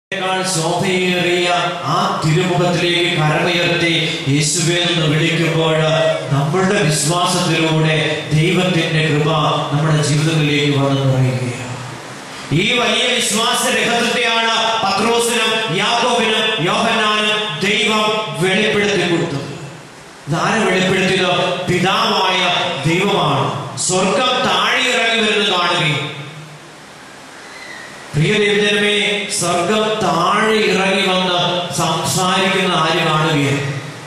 യേക്കാൾ ശോഭയേറിയ ആ തിരുമുഖത്തിലേക്ക് കരമുയർത്തി യേശുവെ എന്ന് വിളിക്കുമ്പോൾ നമ്മളുടെ വിശ്വാസത്തിലൂടെ ദൈവത്തിന്റെ കൃപ നമ്മുടെ ജീവിതത്തിലേക്ക് വന്നു നിറയുകയാണ് ഈ വലിയ വിശ്വാസ രഹസ്യത്തെയാണ് പത്രോസിനും യാക്കോബിനും യോഹന്നാനും ദൈവം വെളിപ്പെടുത്തി കൊടുത്തത് ഇതാരെ വെളിപ്പെടുത്തിയത് പിതാവായ ദൈവമാണ് സ്വർഗം താഴെ ഇറങ്ങി വരുന്നത് കാണുകയും പ്രിയ ദൈവജനമേ സ്വർഗം താഴെ ഇറങ്ങി വന്ന് സംസാരിക്കുന്ന ആര് കാണുകയാണ്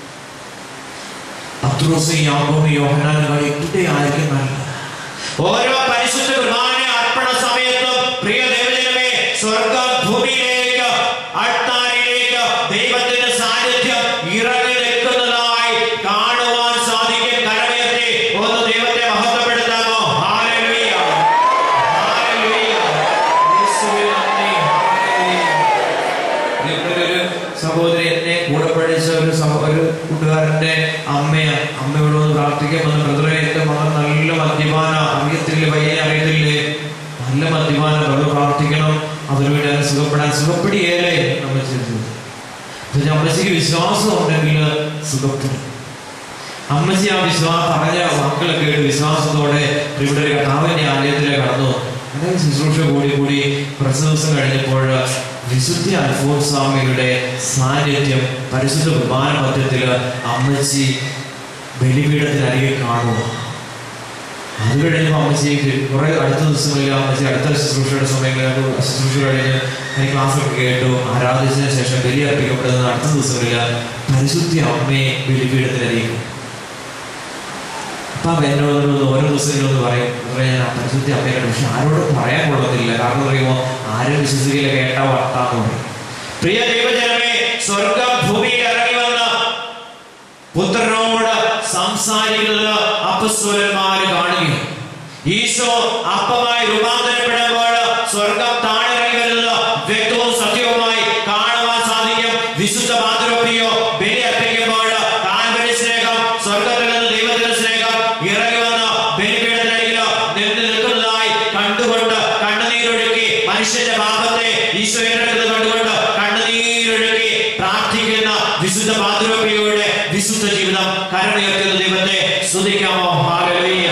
പത്രോസും യാക്കോബും യോഹന്നാനും ഇവിടെ ആയിരിക്കും നല്ലത് ഓരോ പരിശുദ്ധ കുർബാന അർപ്പണ സമയത്തും പ്രിയ ദൈവജനമേ സ്വർഗം ഭൂമിയിലേക്ക് അൾത്താരിലേക്ക് ദൈവത്തിന്റെ സാന്നിധ്യം ഇറങ്ങി നിൽക്കുന്നതായി കാണുവാൻ സാധിക്കും കരമേറ്റി ഒന്ന് ദൈവത്തെ മഹത്വപ്പെടുത്താമോ ഹാലലുയ ഹാലലുയ യേശുവേ നന്ദി ഹാലലുയ ഇവിടെ ഒരു സഹോദരി എന്നെ കൂടെ പഠിച്ച ഒരു സഹോ- ഒരു കൂട്ടുകാരന്റെ അമ്മയാണ് അമ്മയോട് ഒന്ന് പ്രാർത്ഥിക്കുമെന്ന് ബ്രദറെ എന്റെ മകൻ നല്ല മദ്യപാന അറിയത്തില്ല പയ്യനെ അറിയത്തില്ലേ നല്ല മദ്യപാന നമ്മൾ പ്രാർത്ഥിക്കണം അതിനു വേണ്ടി അവനെ സുഖപ്പെടാൻ സുഖപ്പെടിയേലേ നമ്മൾ ചെയ്തു പക്ഷെ അമ്മച്ചിക്ക് വിശ്വാസം ഉണ്ടെങ്കിൽ സുഖപ്പെടും അമ്മച്ചി ആ വിശ്വാസം പറഞ്ഞ വാക്കുകളൊക്കെ കേട്ട് വിശ്വാസത്തോടെ ഇവിടെ ഒരു കർത്താവിന്റെ ആലയത്തിലേക്ക് കടന്നു അങ്ങനെ ശുശ്രൂഷ കൂടി കൂടി കുറച്ച് ദിവസം കഴിഞ്ഞപ്പോൾ വിശുദ്ധ അൽഫോൻസ്വാമിയുടെ സാന്നിധ്യം പരിശുദ്ധ കുർബാന മധ്യത്തില് അമ്മച്ചി ബലിപീഠത്തിനരികെ കാണുക അത് കഴിഞ്ഞപ്പോൾ അമ്മച്ചി കുറെ അടുത്ത ദിവസങ്ങളിൽ അമ്മച്ചി അടുത്ത ശുശ്രൂഷയുടെ സമയങ്ങളിൽ ശുശ്രൂഷ കഴിഞ്ഞ് ഞാൻ ക്ലാസ്സൊക്കെ കേട്ടു ആരാധിച്ചതിന് ശേഷം ബലി അർപ്പിക്കപ്പെടുന്ന അടുത്ത ദിവസങ്ങളിൽ പരിശുദ്ധ അമ്മയെ ബലിപീഠത്തിനരികെ അപ്പൊ എന്നോട് ഒന്ന് ഓരോ ദിവസങ്ങളിലൊന്ന് പറയും "ബ്രദറെ, ഞാൻ ആ പരിശുദ്ധ അമ്മയുടെ പക്ഷെ ആരോടും പറയാൻ കൊള്ളത്തില്ല കാരണം പറയുമോ ആരും വിശ്വസിക്കില്ല കേട്ട വർത്താന്ന് പറയും പ്രിയ ദൈവജനമേ സ്വർഗം ഭൂമിയിൽ ഇറങ്ങി വന്ന പുത്രനോട് സംസാരിക്കുന്നത് അപ്പസ്വരന്മാര് കാണുകയും ഈശോ അപ്പമായി രൂപാന്തരപ്പെടുമ്പോൾ സ്വർഗം താഴെ ഇറങ്ങി വരുന്നത് വ്യക്തവും സത്യവുമായി കാണുവാൻ സാധിക്കും വിശുദ്ധ മാതൃപ്രിയോ ബലി അർപ്പിക്കുമ്പോൾ കാൽവരി സ്നേഹം സ്വർഗത്തിൽ നിന്ന് ദൈവത്തിന്റെ സ്നേഹം ഇറങ്ങി വന്ന ബലിപീഠത്തിലേക്ക് നിന്ന് നിൽക്കുന്നതായി കണ്ടുകൊണ്ട് കണ്ണുനീരൊഴുക്കി മനുഷ്യന്റെ പാപത്തെ ഈശോ ഏറ്റെടുക്കുന്നത് കണ്ടുകൊണ്ട് കണ്ണുനീരൊഴുക്കി പ്രാർത്ഥിക്കുന്ന വിശുദ്ധ മാതൃപ്രിയയുടെ വിശുദ്ധ ജീവിതം കരുണയുന്ന ദൈവത്തെ സ്തുതിക്കാമോ ഹാലലുയ്യ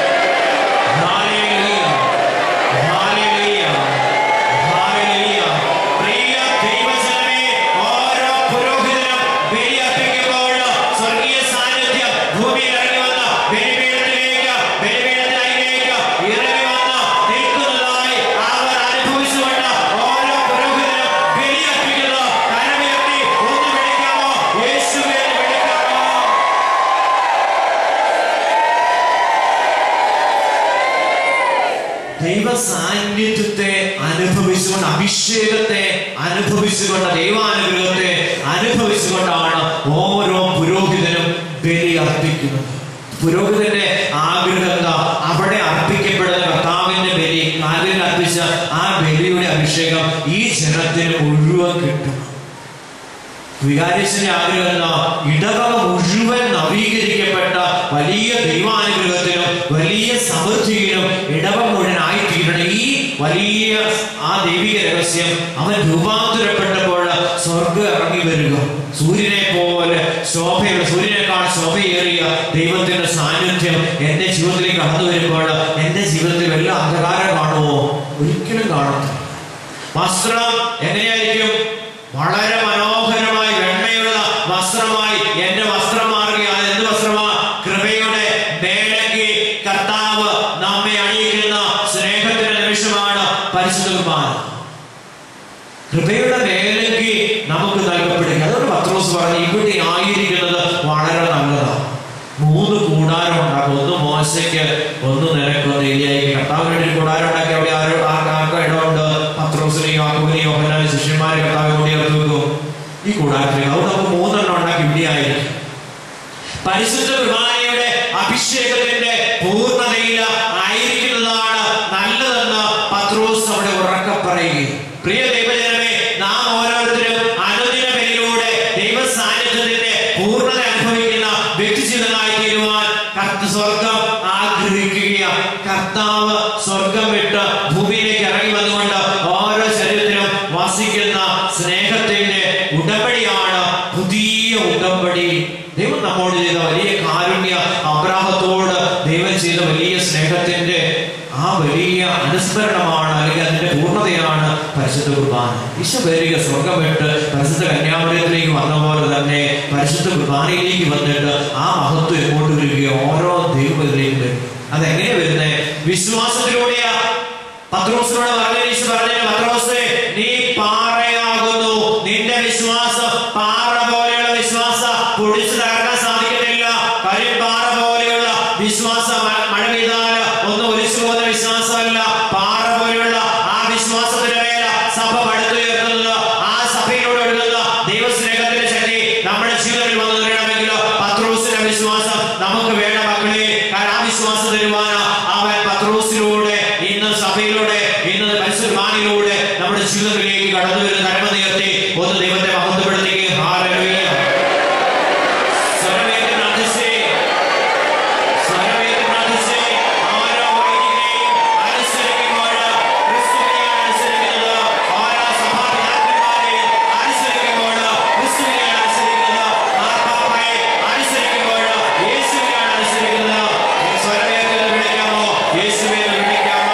ഹാലലുയ്യ ഹാലലുയ്യ ഹാലലുയ്യ പ്രിയ ദൈവജനമേ ഓരോ പുരോഹിതനും ബലിയർപ്പിക്കുമ്പോൾ സ്വർഗീയ സാന്നിധ്യം ഭൂമിയിൽ ഇറങ്ങി വന്ന ബലിപീഠത്തിലേക്ക് ബലിപീഠത്തിലേക്ക് ഇറങ്ങി വന്ന് നിൽക്കുന്നതായി അവർ അനുഭവിച്ചുകൊണ്ട് ഓരോ പുരോഹിതനും ബലിയർപ്പിക്കുന്നു കരമുയർത്തി ഒന്ന് വിളിക്കാമോ യേശുവേ എന്ന് വിളിക്കാമോ ദൈവ സാന്നിധ്യത്തെ അനുഭവിച്ചുകൊണ്ട് അഭിഷേകത്തെ അനുഭവിച്ചുകൊണ്ട് ദൈവാനുഗ്രഹത്തെ അനുഭവിച്ചുകൊണ്ടാണ് ഓരോ പുരോഹിതനും ബലി അർപ്പിക്കുന്നത് പുരോഹിതന്റെ ആഗ്രഹം എന്താ അവിടെ അർപ്പിക്കപ്പെടുന്ന കർത്താവിന്റെ ബലി കാലിൽ അർപ്പിച്ച ആ ബലിയുടെ അഭിഷേകം ഈ ജനത്തിന് മുഴുവൻ കിട്ടണം വികാരിച്ചന്റെ ആഗ്രഹം എന്താ ഇടവക മുഴുവൻ നവീകരിക്കപ്പെട്ട വലിയ ദൈവാനുഗ്രഹത്തിനും വലിയ സമൃദ്ധിയിലും ഇടവക മുഴുവൻ ആയിത്തീരണം ഈ വലിയ ആ ദൈവിക രഹസ്യം അവൻ രൂപാന്തരപ്പെട്ടപ്പോൾ സ്വർഗം ഇറങ്ങി വരിക സൂര്യനെ പോലെ ശോഭയുള്ള സൂര്യനേക്കാൾ ശോഭയേറിയ ദൈവത്തിന്റെ സാന്നിധ്യം എന്റെ ജീവിതത്തിലേക്ക് കടന്നു വരുമ്പോൾ എന്റെ ജീവിതത്തിൽ വല്ല അന്ധകാരം കാണുമോ ഒരിക്കലും കാണത്തില്ല വസ്ത്രം എങ്ങനെയായിരിക്കും വളരെ മനോഹരമായി വെണ്മയുള്ള വസ്ത്രമായി എന്റെ വസ്ത്രം മാറുക അത് എന്ത് വസ്ത്രമാ കൃപയുടെ മേലങ്കി കർത്താവ് നമ്മെ അണിയിക്കുന്ന സ്നേഹത്തിന്റെ നിമിഷമാണ് പരിശുദ്ധ കുർബാന കൃപയുടെ മേലങ്കി നമുക്ക് നൽകപ്പെടുക അതൊരു പത്രോസ് പറഞ്ഞു ഇവിടെ ആയിരിക്കുന്നത് വളരെ നല്ലതാണ് മൂന്ന് കൂടാരം ഉണ്ടാക്കും ഒന്ന് മോശയ്ക്ക് ഒന്ന് നിനക്ക് ഒന്ന് ഏരിയയ്ക്ക് കർത്താവിന് വേണ്ടി ഒരു കൂടാരം ഉണ്ടാക്കി അവിടെ ആരോ ആർക്ക് ആർക്കും ഇടമുണ്ട് പത്രോസിനെയും യാക്കോബിനെയും യോഹന്നാനും ശിഷ്യന്മാരെ കർത്താവിന് വേണ്ടി ചേർത്ത് വെക്കും ഈ കൂടാരത്തിൽ അത് നമുക്ക് മൂന്നെണ്ണം ഉണ്ടാക്കി ഇവിടെ ആയിരിക്കും പരിശുദ്ധ കുർബാനയുടെ അഭിഷേകത്തിന്റെ പൂർണ്ണതയിൽ ആയിരിക്കുന്നതാണ് നല്ലതെന്ന് പത്രോസ് അവിടെ ഉറക്കെ പറയുകയും പ്രിയ ദൈവജനമേ നാം ഓരോരുത്തരും അനുദിന ബലിയിലൂടെ ദൈവ സാന്നിധ്യത്തിന്റെ പൂർണ്ണത അനുഭവിക്കുന്ന വ്യക്തിജീവിതമായി തീരുവാൻ കർത്ത സ്വർഗം ആഗ്രഹിക്കുകയാണ് കർത്താവ് സ്വർഗം വിട്ട് ഭൂമിയിലേക്ക് ഇറങ്ങി വന്നുകൊണ്ട് ഓരോ ശരീരത്തിലും വസിക്കുന്ന സ്നേഹത്തിന്റെ ഉടമ്പടിയാണ് പുതിയ ഉടമ്പടി ദൈവം നമ്മോട് ചെയ്ത വലിയ കാരുണ്യ അബ്രാഹത്തോട് ദൈവം ചെയ്ത വലിയ സ്നേഹത്തിന്റെ ആ വലിയ അനുസ്മരണമാണ് അല്ലെങ്കിൽ അതിന്റെ പൂർണ്ണതയാണ് പരിശുദ്ധ കുർബാന ഈശോ പേരിക സ്വർഗം വിട്ട് പരിശുദ്ധ കന്യാമലയത്തിലേക്ക് വന്ന പോലെ തന്നെ പരിശുദ്ധ കുർബാനയിലേക്ക് വന്നിട്ട് ആ മഹത്വം എങ്ങോട്ട് വരികയോ ഓരോ ദൈവത്തിലേക്ക് വരും അതെങ്ങനെ വരുന്നത് വിശ്വാസത്തിലൂടെയാ പത്രോസിനോട് പറഞ്ഞ ഈശോ പറഞ്ഞ പത്രോസേ നീ പാറയാകുന്നു നിന്റെ വിശ്വാസം പാറ പോലെയുള്ള വിശ്വാസം പൊടിച്ചു തകർക്കാൻ സാധിക്കുന്നില്ല കരിമ്പാറ പോലെയുള്ള വിശ്വാസം മ- മഴ പെയ്താൽ ഒന്ന് ഒലിച്ചു പോകുന്ന വിശ്വാസമല്ല പാറ പോലെയുള്ള ആ വിശ്വാസത്തിന്റെ മേല സഭ പടുത്തുയർത്തുന്നത് ആ സഭയിലൂടെ ഒഴുകുന്ന ദൈവസ്നേഹത്തിന്റെ ശക്തി നമ്മുടെ ജീവിതത്തിൽ വന്നു തരണമെങ്കിൽ പത്രോസിന്റെ വിശ്വാസം നമുക്ക് വേണ്ട മക്കളെ കാരണം ആ വിശ്വാസം തരുവാൻ അവൻ പത്രോസിലൂടെ ഇന്ന് സഭയിലൂടെ ഇന്ന് പരിശുദ്ധാനിലൂടെ നമ്മുടെ ജീവിതത്തിലേക്ക് കടന്നു വരുന്ന കടമ നിയർത്തി ഒന്ന് ദൈവത്തെ മഹത്വപ്പെടുത്തുകയും ഹാലലുയ സ്വരമേറ്റ് പ്രാർത്ഥിച്ചേ സ്വരമേറ്റ് പ്രാർത്ഥിച്ചേ ഓരോ വൈദികരെയും അനുസരിക്കുമ്പോൾ ക്രിസ്തുവിനെയാണ് അനുസരിക്കുന്നത് ഓരോ സഭാപിതാക്കന്മാരെയും അനുസരിക്കുമ്പോൾ ക്രിസ്തുവിനെയാണ് അനുസരിക്കുന്നത് മാർപ്പാപ്പയെ അനുസരിക്കുമ്പോൾ യേശുവിനെയാണ് അനുസരിക്കുന്നത് സ്വരമേറ്റ് എന്ന് വിളിക്കാമോ യേശുവെ എന്ന് വിളിക്കാമോ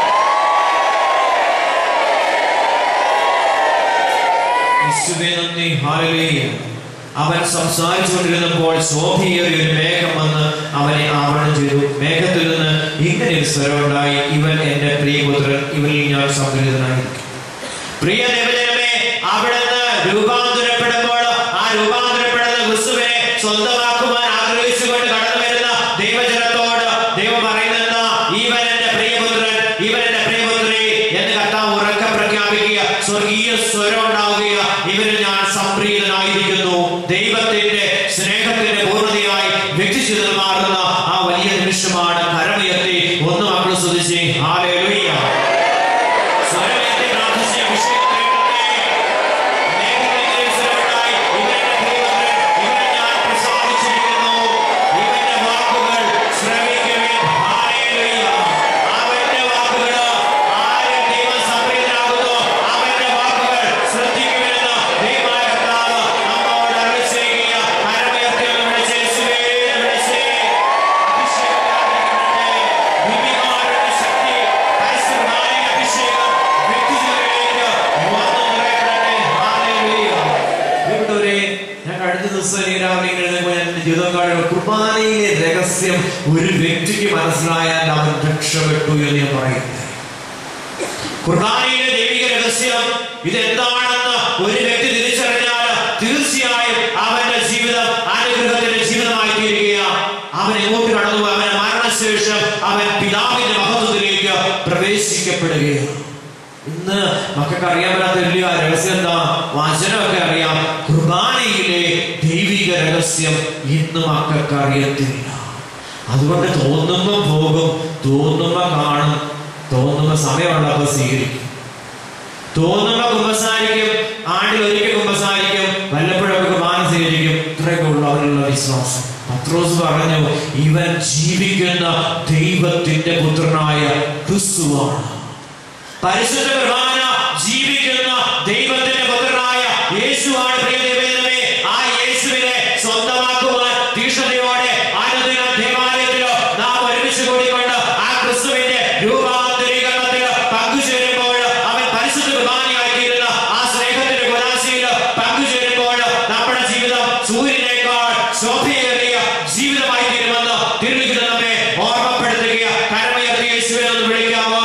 യേശുവേ നന്ദി ഹാലലുയ അവൻ സംസാരിച്ചുകൊണ്ടിരുന്നപ്പോൾ ശോഭയേറിയ ഒരു മേഘം വന്ന് അവനെ ആവരണം ചെയ്തു മേഘത്തിൽ നിന്ന് ഇങ്ങനെ ഒരു സ്വരമുണ്ടായി ഇവൻ എന്റെ പ്രിയപുത്രൻ ഇവനിൽ ഞാൻ സംഗ്രഹിതനായിരിക്കും പ്രിയ ദൈവജനമേ അവിടുന്ന് രൂപാന്തരപ്പെടുമ്പോൾ ആ രൂപാന്തരപ്പെടുന്ന ക്രിസ്തുവിനെ സ്വന്തമാക്കുവാൻ ആഗ്രഹിച്ചുകൊണ്ട് കടന്നു വരുന്ന ദൈവജനത്തോട് ദൈവം പറയുന്നത് എന്താ? ഇവൻ എന്റെ പ്രിയപുത്രൻ ഇവൻ എന്റെ പ്രിയപുത്രി എന്ന് കർത്താവ് ഉറക്കെ പ്രഖ്യാപിക്കുക സ്വർഗീയ സ്വരം ഉണ്ടാവുക ഇവരിൽ ഞാൻ സംപ്രീതനായിരിക്കുന്നു ദൈവത്തിന്റെ സ്നേഹത്തിന്റെ പൂർണ്ണതയായി വ്യക്തിചിതം മാറുന്ന ആ വലിയ നിമിഷമാണ് കരമുയർത്തി ഒന്ന് മക്കൾ ശ്രദ്ധിച്ച് ഹാലേലുയ്യ സ്വരമേറ്റി പ്രാർത്ഥിച്ച അഭിഷേകത്തെ മേഘങ്ങളിൽ സ്വരമുണ്ടായി ഇവന്റെ പ്രിയപുത്രൻ ഇവനെ ഞാൻ പ്രസാദിച്ചിരിക്കുന്നു ഇവന്റെ വാക്കുകൾ ശ്രവിക്കുവിൻ ഹാലേലുയ്യ അവന്റെ വാക്കുകൾ ആരും ദൈവം സംപ്രീതനാകുന്നു അവന്റെ വാക്കുകൾ ശ്രദ്ധിക്കുമെന്ന് ദൈവമായ കർത്താവ് നമ്മോട് അരുളി ചെയ്യുക കരമുയർത്തി ഒന്ന് വിളിച്ച് യേശുവേ എന്ന് വിളിച്ച് അഭിഷേകത്തെ ദിവ്യകാരുണ്യ ശക്തി പരിശുദ്ധാത്മാവിന്റെ അഭിഷേകം വ്യക്തിജീവിതത്തിലേക്ക് വന്നു നിറയപ്പെടട്ടെ. ഹല്ലേലൂയ. പ്രിയപ്പെട്ടവരെ, ഞാൻ കഴിഞ്ഞ ദിവസം ഈ രാവിലെ ഇങ്ങനെ എഴുന്നേൽക്കുമ്പോൾ ഞാൻ എൻ്റെ ജീവിതം കാണുന്നു കുർബാനയിലെ രഹസ്യം ഒരു വ്യക്തിക്ക് മനസ്സിലായാൽ അവൻ രക്ഷപ്പെട്ടു എന്ന് ഞാൻ പറയുന്നത് കുർബാനയിലെ ദൈവിക രഹസ്യം ഇതെന്താണെന്ന് ഒരു വ്യക്തി തിരിച്ചറിഞ്ഞാൽ തീർച്ചയായും അവന്റെ ജീവിതം അനുഗ്രഹത്തിന്റെ ജീവിതമായി തീരുകയാണ് അവൻ എങ്ങോട്ട് കടന്നു അവന്റെ മരണശേഷം അവൻ പിതാവിന്റെ മഹത്വത്തിലേക്ക് പ്രവേശിക്കപ്പെടുകയാണ് ഇന്ന് മക്കൾക്ക് അറിയാൻ പറ്റാത്ത വലിയ ആ രഹസ്യം എന്താ വചനമൊക്കെ അറിയാം കുർബാനയിലെ ദൈവിക രഹസ്യം ഇന്ന് മക്കൾക്ക് അറിയത്തില്ല അതുകൊണ്ട് തോന്നുമ്പോ പോകും തോന്നുമ്പോ കാണും തോന്നുമ്പോ സമയമുള്ളപ്പോ സ്വീകരിക്കും തോന്നുമ്പോ കുമ്പസാരിക്കും ആണ്ടിൽ ഒരിക്കൽ കുമ്പസാരിക്കും വല്ലപ്പോഴൊക്കെ കുർബാന സ്വീകരിക്കും ഇത്രയൊക്കെ ഉള്ളവരുള്ള വിശ്വാസം പത്രോസ് പറഞ്ഞു ഇവൻ ജീവിക്കുന്ന ദൈവത്തിന്റെ പുത്രനായ ക്രിസ്തുവാണ് പരിശുദ്ധ കുർബാന ജീവിക്കുന്ന ദൈവത്തിന്റെ പുത്രനായ യേശുവാണ് പ്രിയ ദൈവമേ ആ യേശുവിനെ സ്വന്തമാക്കുവാൻ തീഷ്ണതയോടെ അനുദിനം ദേവാലയത്തിലോ നാം ഒരുമിച്ച് കൂടിക്കൊണ്ട് ആ ക്രിസ്തുവിന്റെ രൂപാന്തരീകരണത്തിൽ പങ്കുചേരുമ്പോൾ അവൻ പരിശുദ്ധ കുർബാനയായി തീരുന്ന ആ സ്നേഹത്തിന്റെ കുലാശയിൽ പങ്കുചേരുമ്പോൾ നമ്മുടെ ജീവിതം സൂര്യനേക്കാൾ ശോഭയേറിയ ജീവിതമായി തീരുമെന്ന് തിരുലിഖിതം നമ്മെ ഓർമ്മപ്പെടുത്തുക കരമയർത്തി യേശുവിനെ ഒന്ന് വിളിക്കാമോ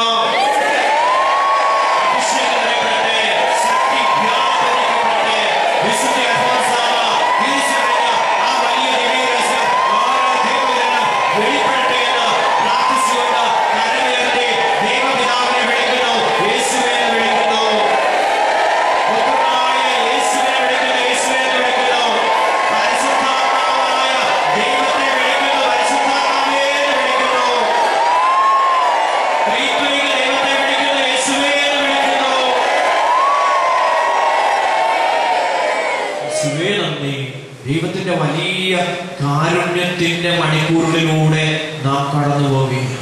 അഭിഷേകപ്പെടട്ടെ, ശക്തി വ്യാപരിക്കപ്പെടട്ടെ. വിശുദ്ധ അൽഫോൻസാമ തിരിച്ചറിഞ്ഞ ആ വലിയ ദിവ്യരഹസ്യം ഓരോ ദൈവജനം വെളിപ്പെടട്ടെ എന്ന് പ്രാർത്ഥിച്ചുകൊണ്ട് കരമുയർത്തി ദൈവപിതാവിനെ വിളിക്കുന്നു, യേശുവേ എന്ന് വിളിക്കുന്നു. പുത്രനായ യേശുവിനെ വിളിക്കുന്നു, യേശുവേ എന്ന് വിളിക്കുന്നു. പരിശുദ്ധാത്മാവായ ദൈവത്തെ വിളിക്കുന്നു, പരിശുദ്ധാത്മാവേ എന്ന് വിളിക്കുന്നു. ത്രിത്വൈക ദൈവത്തെ വിളിക്കുന്നു, യേശുവേ എന്ന് വിളിക്കുന്നു. യേശുവേ നന്ദി. ദൈവത്തിന്റെ വലിയ കാരുണ്യത്തിന്റെ മണിക്കൂറുകളിലൂടെ നാം കടന്നു പോവുകയാണ്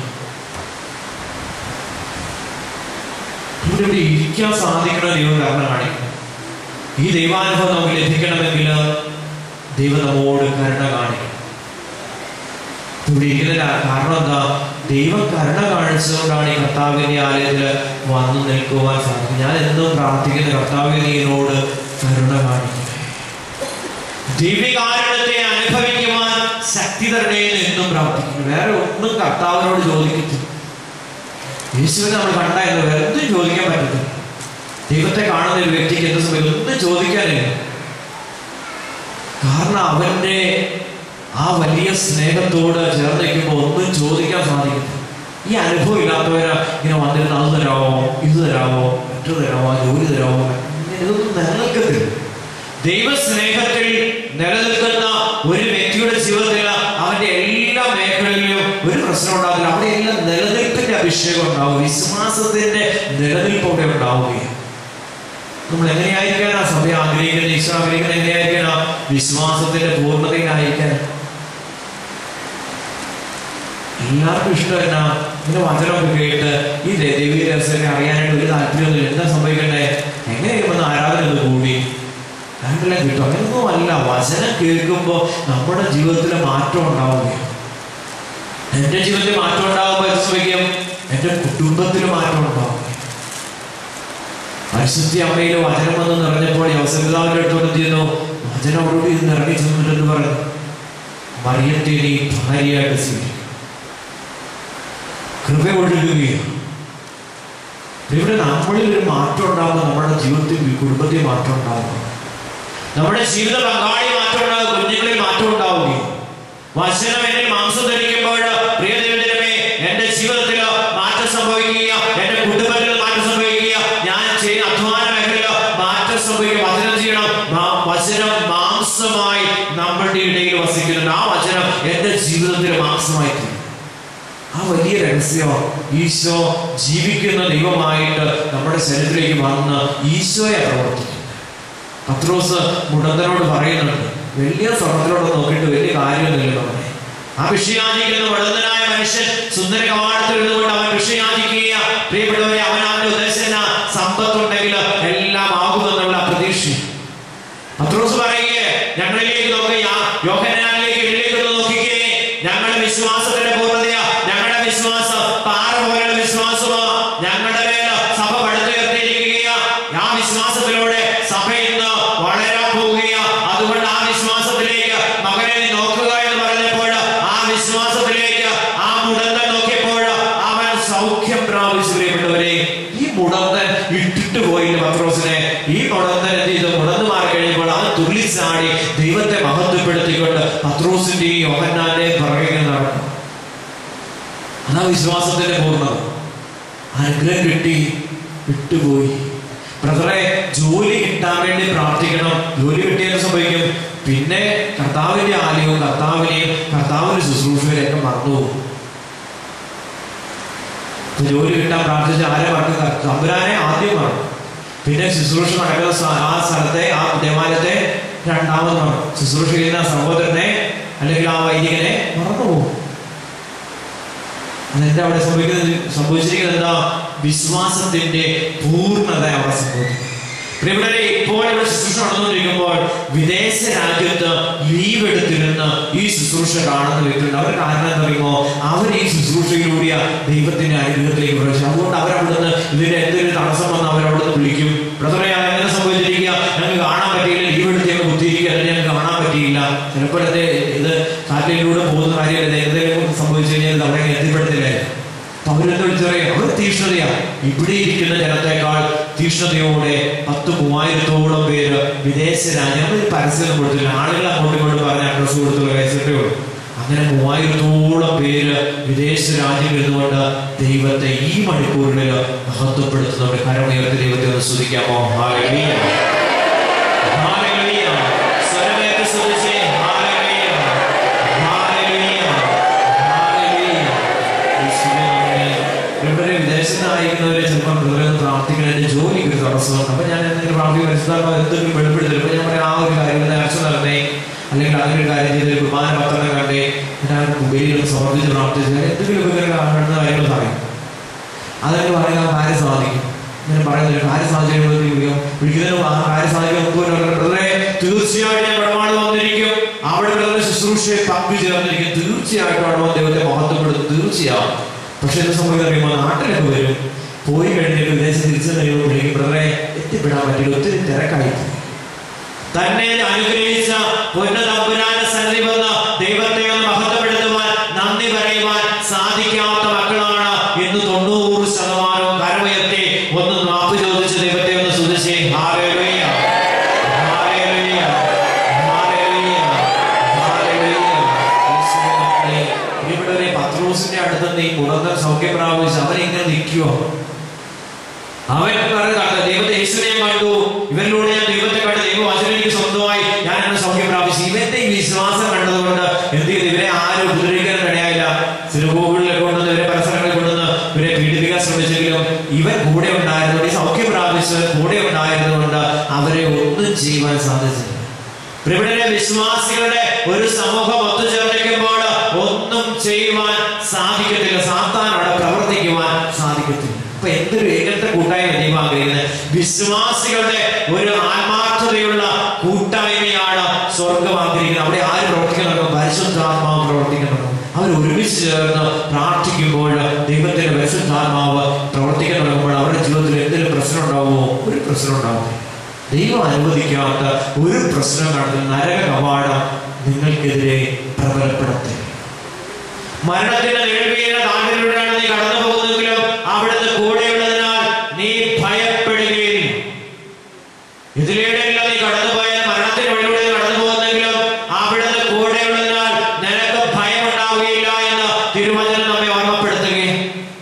ഇവിടെ ഇവിടെ ഇരിക്കാൻ സാധിക്കണ ദൈവം കാരണം കാണിക്കുന്നു ഈ ദൈവാനുഭവം നമുക്ക് ലഭിക്കണമെങ്കിൽ ദൈവം നമ്മോട് കരുണ കാണിക്കണം ഇവിടെ ഇരിക്കുന്നതിന്റെ കാരണം എന്താ ദൈവം കരുണ കാണിച്ചുകൊണ്ടാണ് ഈ കർത്താവിന്റെ ആലയത്തിൽ വന്നു നിൽക്കുവാൻ സാധിക്കും ഞാൻ എന്നും പ്രാർത്ഥിക്കുന്ന കർത്താവിനോട് കരുണ കാണിക്കണേ ദൈവികാരണത്തെ അനുഭവിക്കുവാൻ ശക്തി തരണേ എന്ന് എന്നും പ്രാർത്ഥിക്കുന്നു വേറെ ഒന്നും കർത്താവിനോട് ചോദിക്കത്തില്ല യേശുവിനെ നമ്മൾ കണ്ടായിരുന്നു വേറെ ഒന്നും ചോദിക്കാൻ പറ്റത്തില്ല ദൈവത്തെ കാണുന്ന ഒരു വ്യക്തിക്ക് എന്ത് സമയം ഒന്നും ചോദിക്കാനില്ല കാരണം അവന്റെ ആ വലിയ സ്നേഹത്തോട് ചേർന്ന് നിൽക്കുമ്പോൾ ഒന്നും ചോദിക്കാൻ സാധിക്കും ഈ അനുഭവം ഇല്ലാത്തവര് ഇങ്ങനെ വന്നിരുന്ന് അത് തരാമോ ഇത് തരാമോ മറ്റു തരാമോ ജോലി തരാമോ ഇങ്ങനെ ഇതൊന്നും നിലനിൽക്കത്തില്ല ദൈവസ്നേഹത്തിൽ നിലനിൽക്കുന്ന ഒരു വ്യക്തിയുടെ ജീവിതത്തിൽ അവന്റെ എല്ലാ മേഖലകളിലും ഒരു പ്രശ്നം ഉണ്ടാകില്ല അവിടെ എല്ലാം നിലനിൽപ്പിന്റെ അഭിഷേകം ഉണ്ടാവും വിശ്വാസത്തിന്റെ നിലനിൽപ്പ് അവിടെ ഉണ്ടാവുകയും നമ്മൾ എങ്ങനെയായിരിക്കാനാ സഭ ആഗ്രഹിക്കുന്നത് ഈശോ ആഗ്രഹിക്കുന്നത് എങ്ങനെയായിരിക്കണം വിശ്വാസത്തിന്റെ പൂർണ്ണതയിലായിരിക്കാൻ എല്ലാവർക്കും ഇഷ്ടം എന്നാ ഇങ്ങനെ വചനമൊക്കെ കേട്ട് ഈ ദേവീ രഹസ്യമൊക്കെ അറിയാനായിട്ട് ഒരു താല്പര്യമൊന്നുമില്ല എന്താ സംഭവിക്കണ്ടേ എങ്ങനെയൊക്കെ വന്ന് ആരാധന ഒന്ന് കൂടി രണ്ടെല്ലാം കിട്ടും അങ്ങനെയൊന്നും അല്ല വചനം കേൾക്കുമ്പോൾ നമ്മുടെ ജീവിതത്തിൽ മാറ്റം ഉണ്ടാവുകയും എൻ്റെ ജീവിതത്തിൽ മാറ്റം ഉണ്ടാകുമ്പോൾ എന്ത് സംഭവിക്കും എൻ്റെ കുടുംബത്തിൽ മാറ്റം ഉണ്ടാവുകയും പരിശുദ്ധി അമ്മയിൽ വചനം വന്ന് നിറഞ്ഞപ്പോൾ യോസഫിതാവിന്റെ അടുത്തോട് എന്ത് ചെയ്യുന്നു വചനം അവരോട് ഇത് നിറങ്ങി ചെന്നിട്ടെന്ന് പറഞ്ഞു മറിയത്തെ നീ ഭാര്യയായിട്ട് സ്വീകരിക്കും കൃപ ഒഴുകുകയാണ് ഇവിടെ നമ്മളിൽ ഒരു മാറ്റം ഉണ്ടാകുമ്പോൾ നമ്മുടെ ജീവിതത്തിൽ കുടുംബത്തിൽ മാറ്റം ഉണ്ടാകും നമ്മുടെ ജീവിത പങ്കാളി മാറ്റം ഉണ്ടാകും കുഞ്ഞുങ്ങളിൽ മാറ്റം ഉണ്ടാവുകയും വചനം എന്നിൽ മാംസം ധരിക്കുമ്പോൾ പ്രിയ ദൈവജനമേ എന്റെ ജീവിതത്തിൽ മാറ്റം സംഭവിക്കുക എന്റെ കുടുംബത്തിൽ മാറ്റം സംഭവിക്കുക ഞാൻ ചെയ്യുന്ന അധ്വാന മേഖലയിൽ മാറ്റം സംഭവിക്കുക വചനം ചെയ്യണം മാ- വചനം മാംസമായി നമ്മളുടെ ഇടയിൽ വസിക്കുന്നുണ്ട് ആ വചനം എന്റെ ജീവിതത്തിൽ മാംസമായി തീരും ആ വലിയ രഹസ്യം ഈശോ ജീവിക്കുന്ന ദൈവമായിട്ട് നമ്മുടെ ശരീരത്തിലേക്ക് വന്ന് ഈശോയെ പ്രവർത്തിക്കും പത്രോസ് മുടന്തനോട് പറയുന്നുണ്ട് വലിയ സ്വർണത്തിലോട്ട് നോക്കിയിട്ട് വലിയ കാര്യമൊന്നുമില്ല അവനെ ആ വിഷയാചിക്കുന്ന മുടന്തനായ മനുഷ്യൻ സുന്ദര കവാടത്തിൽ ഇരുന്നുകൊണ്ട് അവൻ വിഷയാചിക്കുക പ്രിയപ്പെട്ടവരെ അവൻ അവന്റെ ഉദ്ദേശന സമ്പത്തുണ്ടെങ്കിൽ എല്ലാം ആകുമെന്നുള്ള പ്രതീക്ഷ പത്രോസ് പറയുകയെ ഞങ്ങളിലേക്ക് നോക്കുക യോഹനാനിലേക്ക് ഇതിലേക്ക് ഒന്ന് നോക്കിക്കേ ഞങ്ങളുടെ വിശ്വാസത്തിന്റെ പൂർണ്ണതയാ ഞങ്ങളുടെ വിശ്വാസം പാറ പോലുള്ള വിശ്വാസമോ ഞങ്ങളുടെ മേൽ സഭ പടുത്തുയർത്തിയിരിക്കുകയാ ആ വിശ്വാസത്തിലൂടെ സഭ ഇന്ന് വളരാൻ പോവുകയാ അതുകൊണ്ട് ആ വിശ്വാസത്തിലേക്ക് മകനെ നീ നോക്കുക എന്ന് പറഞ്ഞപ്പോൾ ആ വിശ്വാസത്തിലേക്ക് ആ മുടന്തൻ നോക്കിയപ്പോൾ അവൻ സൗഖ്യം പ്രാപിച്ചു പ്രിയപ്പെട്ടവരെ ഈ മുടന്തൻ ഇട്ടിട്ട് പോയില്ല പത്രോസിനെ ഈ മുടന്തൻ എന്ത് ചെയ്തു മുടന്നു മാറി കഴിയുമ്പോൾ അവൻ തുള്ളിച്ചാടി ദൈവത്തെ മഹത്വപ്പെടുത്തിക്കൊണ്ട് പത്രോസിന്റെയും യോഹന്നാന്റെയും പിറകെ നടക്കും അതാ വിശ്വാസത്തിന്റെ പൂർണ്ണത അനുഗ്രഹം കിട്ടി വിട്ടുപോയി ബ്രദറെ ജോലി കിട്ടാൻ വേണ്ടി പ്രാർത്ഥിക്കണം ജോലി കിട്ടിയാൽ സംഭവിക്കും പിന്നെ കർത്താവിന്റെ ആലയവും കർത്താവിനെയും കർത്താവിന്റെ ശുശ്രൂഷയിലൊക്കെ മറന്നുപോകും ഇപ്പൊ ജോലി കിട്ടാൻ പ്രാർത്ഥിച്ച ആരെ മറക്കും തമ്പുരാനെ ആദ്യം മറക്കും പിന്നെ ശുശ്രൂഷ നടക്കുന്ന സ്ഥ- ആ സ്ഥലത്തെ ആ ദേവാലയത്തെ രണ്ടാമത് മറക്കും ശുശ്രൂഷ ചെയ്യുന്ന സഹോദരനെ അല്ലെങ്കിൽ ആ വൈദികനെ മറന്നുപോകും അതെന്താ അവിടെ സംഭവിക്കുന്നത് സംഭവിച്ചിരിക്കുന്നത് എന്താ വിശ്വാസത്തിന്റെ പൂർണ്ണത അവിടെ സംഭവിക്കും പ്രിയപ്പെട്ടവരെ ഇപ്പോൾ ഇവിടെ ശുശ്രൂഷ നടന്നുകൊണ്ടിരിക്കുമ്പോൾ വിദേശ രാജ്യത്ത് ലീവ് എടുത്തിരുന്ന് ഈ ശുശ്രൂഷ കാണുന്ന വ്യക്തിയുണ്ട് അവർ കാരണം എന്താ പറയുമോ അവർ ഈ ശുശ്രൂഷയിലൂടെ ദൈവത്തിന്റെ അനുഗ്രഹത്തിലേക്ക് പ്രവേശിച്ചു അതുകൊണ്ട് അവരവിടുന്ന് ഇതിന്റെ എന്തെങ്കിലും തടസ്സം വന്ന് അവരവിടുന്ന് വിളിക്കും ബ്രദറെ അങ്ങനെ സംഭവിച്ചിരിക്കുക ഞങ്ങൾക്ക് കാണാൻ പറ്റിയില്ല ലീവ് എടുത്ത് ഞങ്ങൾ കുത്തിയിരിക്കുക അല്ലെങ്കിൽ ഞങ്ങൾക്ക് കാണാൻ പറ്റിയില്ല ചിലപ്പോൾ ഇത് ഇത് കാറ്റിലൂടെ പോകുന്ന കാര്യമല്ല എന്തെങ്കിലും സംഭവിച്ചു കഴിഞ്ഞാൽ അവിടെ എത്തിപ്പെടത്തില്ലേ അപ്പൊ അവരെന്താ വിളിച്ചു പറയാ അവർ തീഷ്ണതയാ ഇവിടെ ഇരിക്കുന്ന ജനത്തെക്കാൾ തീഷ്ണതയോടെ പത്ത് മൂവായിരത്തോളം പേര് വിദേശ രാജ്യം നമ്മൾ ഈ പരസ്യം കൊടുത്തില്ല ആളുകൾ അങ്ങോട്ടും ഇങ്ങോട്ടും പറഞ്ഞ അഡ്രസ് കൊടുത്തുള്ള കേസിട്ടേ ഉള്ളൂ അങ്ങനെ മൂവായിരത്തോളം പേര് വിദേശ രാജ്യം ഇരുന്നുകൊണ്ട് ദൈവത്തെ ഈ മണിക്കൂറിൽ മഹത്വപ്പെടുത്തുന്നുണ്ട് കരമുയർത്തി ദൈവത്തെ ഒന്ന് സ്തുതിക്കാമോ ഹാലലൂയ ഹാലലൂയ സ്വരമേറ്റ് സ്തുതിച്ചേ ഹാലലൂയ ഹാലലൂയ ഹാലലൂയ യേശുവേ നന്ദി. ഇവിടെ വിദേശത്ത് അയക്കുന്നവരെ ചിലപ്പോൾ ബ്രദറെ ഒന്ന് പ്രാർത്ഥിക്കണം എന്റെ ജോലിക്ക് ഒരു തടസ്സമാണ് അപ്പൊ ഞാൻ എന്തെങ്കിലും പ്രാർത്ഥിക്കും പരിശുദ്ധാത്മാവ് എന്തെങ്കിലും വെളിപ്പെടുത്തൽ അപ്പൊ ഞാൻ പറയാം ആ ഒരു കാര്യം നേർച്ച നടന്നേ അല്ലെങ്കിൽ അങ്ങനെ ഒരു കാര്യം ചെയ്ത് കുർബാന പത്രം കണ്ടേ ഞാൻ മൊബൈലിൽ സമർപ്പിച്ച് പ്രാർത്ഥിച്ചു എന്തെങ്കിലും ഇങ്ങനെ കാണുന്ന കാര്യങ്ങൾ പറയും അതൊക്കെ പറയാൻ കാര്യം സാധിക്കും ഇങ്ങനെ പറയുന്ന ഒരു കാര്യ സാഹചര്യം ഒരിക്കലും ആ കാര്യ സാഹചര്യം ബ്രദറെ തീർച്ചയായിട്ടും ഞാൻ പ്രമാണം വന്നിരിക്കും അവിടെ ബ്രദർ ശുശ്രൂഷയെ പങ്കുചേർന്നിരിക്കും തീർച്ചയായിട്ടും അവിടെ വന്ന് ദൈവത്തെ മഹത്വപ്പെടുത്തും തീർച്ചയാവും പക്ഷെ എന്ത് സംഭവിക്കാൻ അറിയുമ്പോൾ നാട്ടിലൊക്കെ വരും പോയി കഴിഞ്ഞിട്ട് വിദേശത്ത് തിരിച്ചു കഴിയുമ്പോൾ വിളിക്കും ബ്രദറെ എത്തിപ്പെടാൻ പറ്റില്ല ഒത്തിരി തിരക്കായി പോയി." തന്നെ അനുഗ്രഹിച്ച പൊന്ന തമ്പുരാന്റെ സന്നിധി വന്ന് ദൈവത്തെ ഒന്ന് മഹത്വപ്പെടുത്തുവാൻ നന്ദി പറയുവാൻ സാധിക്കാത്ത മക്കളാണ് എന്ന് തൊണ്ണൂറ് ശതമാനവും കരമുയർത്തി ഒന്ന് മാപ്പ് ചോദിച്ച് ദൈവത്തെ ഒന്ന് സുതിച്ചേ ഹാലേലൂയ ഹാലേലൂയ ഹാലേലൂയ ഹാലേലൂയ യേശുവേ നന്ദി. പ്രിയപ്പെട്ടവരെ പത്രോസിന്റെ അടുത്ത് നീ മുടന്തൻ സൗഖ്യം പ്രാപിച്ച് അവരിങ്ങനെ നിൽക്കുവോ അവൻ പറഞ്ഞതാണ് ദൈവത്തെ യേശുവിനെ കണ്ടു ഇവരിലൂടെ ഞാൻ ദൈവത്തെ കണ്ട് ദൈവവചനം എനിക്ക് സ്വന്തമായി ഞാൻ എന്നെ സൗഖ്യം പ്രാപിച്ചു ഇവന്റെ ഈ വിശ്വാസം കണ്ടതുകൊണ്ട് എന്ത് ചെയ്തു ഇവരെ ആരും ഉപദ്രവിക്കാൻ ഇടയായില്ല സിനിമകളിലൊക്കെ കൊണ്ടുവന്ന് ഇവരെ പരസ്പരങ്ങളിൽ കൊണ്ടുവന്ന് ഇവരെ പീഡിപ്പിക്കാൻ ശ്രമിച്ചെങ്കിലും ഇവൻ കൂടെ ഉണ്ടായിരുന്നുകൊണ്ട് ഈ സൗഖ്യം പ്രാപിച്ച് കൂടെ ഉണ്ടായിരുന്നുകൊണ്ട് അവരെ ഒന്നും ചെയ്യുവാൻ സാധിച്ചില്ല പ്രിയപ്പെട്ടവരെ വിശ്വാസികളുടെ ഒരു സമൂഹം ഒത്തുചേർന്നിരിക്കുമ്പോൾ ഒന്നും ചെയ്യുവാൻ സാധിക്കത്തില്ല സാത്താൻ അവിടെ പ്രവർത്തിക്കുവാൻ സാധിക്കത്തില്ല അപ്പൊ എന്തൊരു ഏകത്വ കൂട്ടായ്മ ദൈവം ആഗ്രഹിക്കുന്നത് വിശ്വാസികളുടെ ഒരു ആത്മാർത്ഥതയുള്ള കൂട്ടായ്മയാണ് സ്വർഗം ആഗ്രഹിക്കുന്നത് അവിടെ ആര് പ്രവർത്തിക്കുന്നുണ്ടോ പരിശുദ്ധാത്മാവ് പ്രവർത്തിക്കുന്നുണ്ടോ അവർ ഒരുമിച്ച് ചേർന്ന് പ്രാർത്ഥിക്കുമ്പോൾ ദൈവത്തിന്റെ പരിശുദ്ധാത്മാവ് പ്രവർത്തിക്കാൻ തുടങ്ങുമ്പോൾ അവരുടെ ജീവിതത്തിൽ എന്തെങ്കിലും പ്രശ്നം ഉണ്ടാവുമോ ഒരു പ്രശ്നം ഉണ്ടാവും ദൈവം അനുവദിക്കാത്ത ഒരു പ്രശ്നം കണ്ടെങ്കിൽ നരക കവാടം നിങ്ങൾക്കെതിരെ പ്രബലപ്പെടുത്തി മരണത്തിന്റെ നിഴൽവീന താണ്ടിലൂടെയാണ് നീ കടന്നു പോകുന്നതെങ്കിലും അവിടുന്ന് കൂടെയുള്ളതിനാൽ നീ ഭയപ്പെടുകയില്ല ഇതിലൂടെയല്ല നീ കടന്നുപോയാൽ മരണത്തിന് വഴിയിലൂടെ നീ കടന്നു പോകുന്നെങ്കിലും അവിടുന്ന് കൂടെയുള്ളതിനാൽ നിനക്ക് ഭയം ഉണ്ടാവുകയില്ല എന്ന് തിരുവചനം നമ്മെ ഓർമ്മപ്പെടുത്തുകയും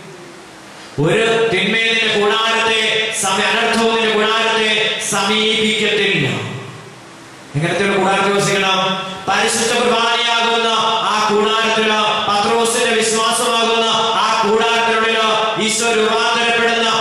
ഒരു തിന്മേതിന്റെ ഗുണാരത്തെ സമയ അനർത്ഥവുമിന്റെ ഗുണാരത്തെ സമീപിക്കത്തില്ല എങ്ങനത്തെ ഒരു കൂടാരത്തിൽ വസിക്കണം പരിശുദ്ധ കുർബാനയാകുന്ന ആ കൂടാരത്തില് പത്രോസിന്റെ വിശ്വാസമാകുന്ന ആ കൂടാരത്തിനുള്ളില് ഈശോ രൂപാന്തരപ്പെടുന്ന